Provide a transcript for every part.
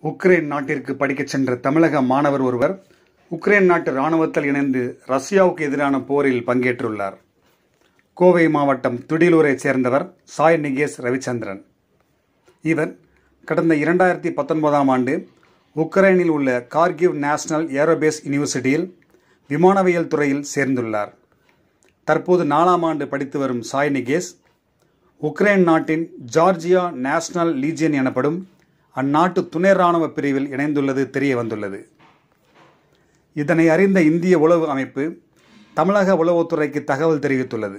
Ukraine நாட்டிற்கு படிக்கச் சென்ற தமிழக மாணவர் ஒருவர் உக்ரைன் நாட்டு இராணுவத்தில் இணைந்து ரஷ்யாவுக்கு எதிரான போரில் பங்கேற்றுள்ளார் கோவை மாவட்டம் துடிலூரைச் சேர்ந்தவர் சாய் நிகேஷ் ரவிச்சந்திரன் இவர் கடந்த இரண்டாயிரத்தி பத்தொன்பதாம் ஆண்டு உக்ரைனில் உள்ள கார்கிவ் நேஷனல் ஏரோபேஸ் யூனிவர்சிட்டியில் விமானவியல் துறையில் சேர்ந்துள்ளார் தற்போது நாலாம் ஆண்டு படித்து வரும் சாய் நிகேஷ் உக்ரைன் நாட்டின் ஜார்ஜியா நேஷனல் லீஜியன் எனப்படும் அந்நாட்டு துணை ராணுவ பிரிவில் இணைந்துள்ளது தெரிய வந்துள்ளது இதனை அறிந்த இந்திய உளவு அமைப்பு தமிழக உளவுத்துறைக்கு தகவல் தெரிவித்துள்ளது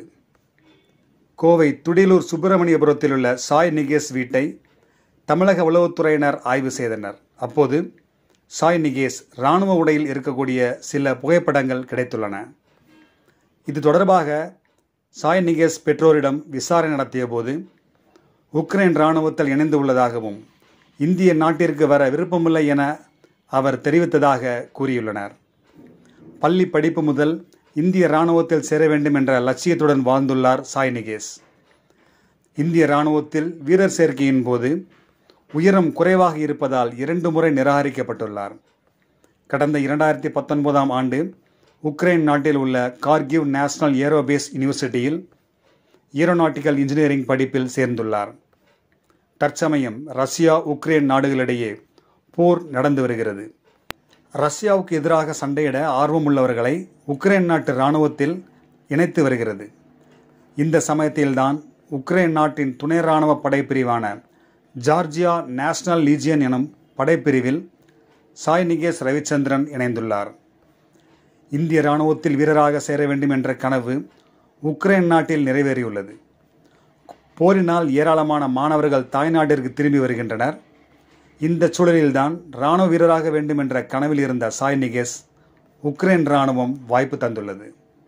கோவை துடிலூர் சுப்பிரமணியபுரத்தில் உள்ள சாய் நிகேஷ் வீட்டை தமிழக உளவுத்துறையினர் ஆய்வு செய்தனர் அப்போது சாய் நிகேஷ் இராணுவ உடையில் இருக்கக்கூடிய சில புகைப்படங்கள் கிடைத்துள்ளன இது தொடர்பாக சாய் நிகேஷ் பெற்றோரிடம் விசாரணை நடத்திய போது உக்ரைன் இராணுவத்தில் இணைந்து உள்ளதாகவும் இந்திய நாட்டிற்கு வர விருப்பமில்லை என அவர் தெரிவித்ததாக கூறியுள்ளனர் பள்ளி படிப்பு முதல் இந்திய இராணுவத்தில் சேர வேண்டும் என்ற லட்சியத்துடன் வாழ்ந்துள்ளார் சாய் நிகேஷ் இந்திய இராணுவத்தில் வீரர் சேர்க்கையின் போது உயரம் குறைவாக இருப்பதால் இரண்டு முறை நிராகரிக்கப்பட்டுள்ளார் கடந்த இரண்டாயிரத்தி பத்தொன்பதாம் ஆண்டு உக்ரைன் நாட்டில் உள்ள கார்கிவ் நேஷனல் ஏரோபேஸ் யூனிவர்சிட்டியில் ஏரோநாட்டிக்கல் இன்ஜினியரிங் படிப்பில் சேர்ந்துள்ளார் தற்சமயம் ரஷ்யா உக்ரைன் நாடுகளிடையே போர் நடந்து வருகிறது ரஷ்யாவுக்கு எதிராக சண்டையிட ஆர்வமுள்ளவர்களை உக்ரைன் நாட்டு இராணுவத்தில் இணைத்து வருகிறது இந்த சமயத்தில்தான் உக்ரைன் நாட்டின் துணை இராணுவ படைப்பிரிவான ஜார்ஜியா நேஷனல் லீஜியன் எனும் படைப்பிரிவில் சாய் நிகேஷ் ரவிச்சந்திரன் இணைந்துள்ளார் இந்திய இராணுவத்தில் வீரராக சேர வேண்டும் என்ற கனவு உக்ரைன் நாட்டில் நிறைவேறியுள்ளது போரினால் ஏராளமான மாணவர்கள் தாய்நாட்டிற்கு திரும்பி வருகின்றனர் இந்த சூழலில்தான் இராணுவ வீரராக வேண்டும் என்ற கனவில் இருந்த சாய் நிகேஷ் உக்ரைன் இராணுவம் வாய்ப்பு தந்துள்ளது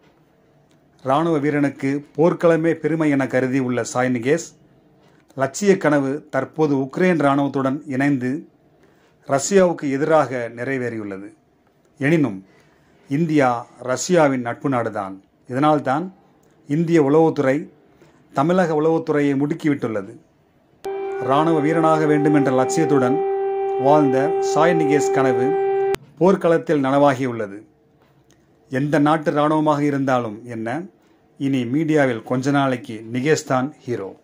இராணுவ வீரனுக்கு போர்க்களமே பெருமை என கருதி உள்ள சாய் நிகேஷ் லட்சிய கனவு தற்போது உக்ரைன் இராணுவத்துடன் இணைந்து ரஷ்யாவுக்கு எதிராக நிறைவேறியுள்ளது எனினும் இந்தியா ரஷ்யாவின் நட்பு நாடுதான் இதனால்தான் இந்திய உளவுத்துறை தமிழக உளவுத்துறையை முடுக்கிவிட்டுள்ளது இராணுவ வீரனாக வேண்டும் என்ற லட்சியத்துடன் வாழ்ந்த சாய் நிகேஷ் கனவு போர்க்களத்தில் நனவாகியுள்ளது எந்த நாட்டு இராணுவமாக இருந்தாலும் என்ன இனி மீடியாவில் கொஞ்ச நாளைக்கு நிகேஷ் தான் ஹீரோ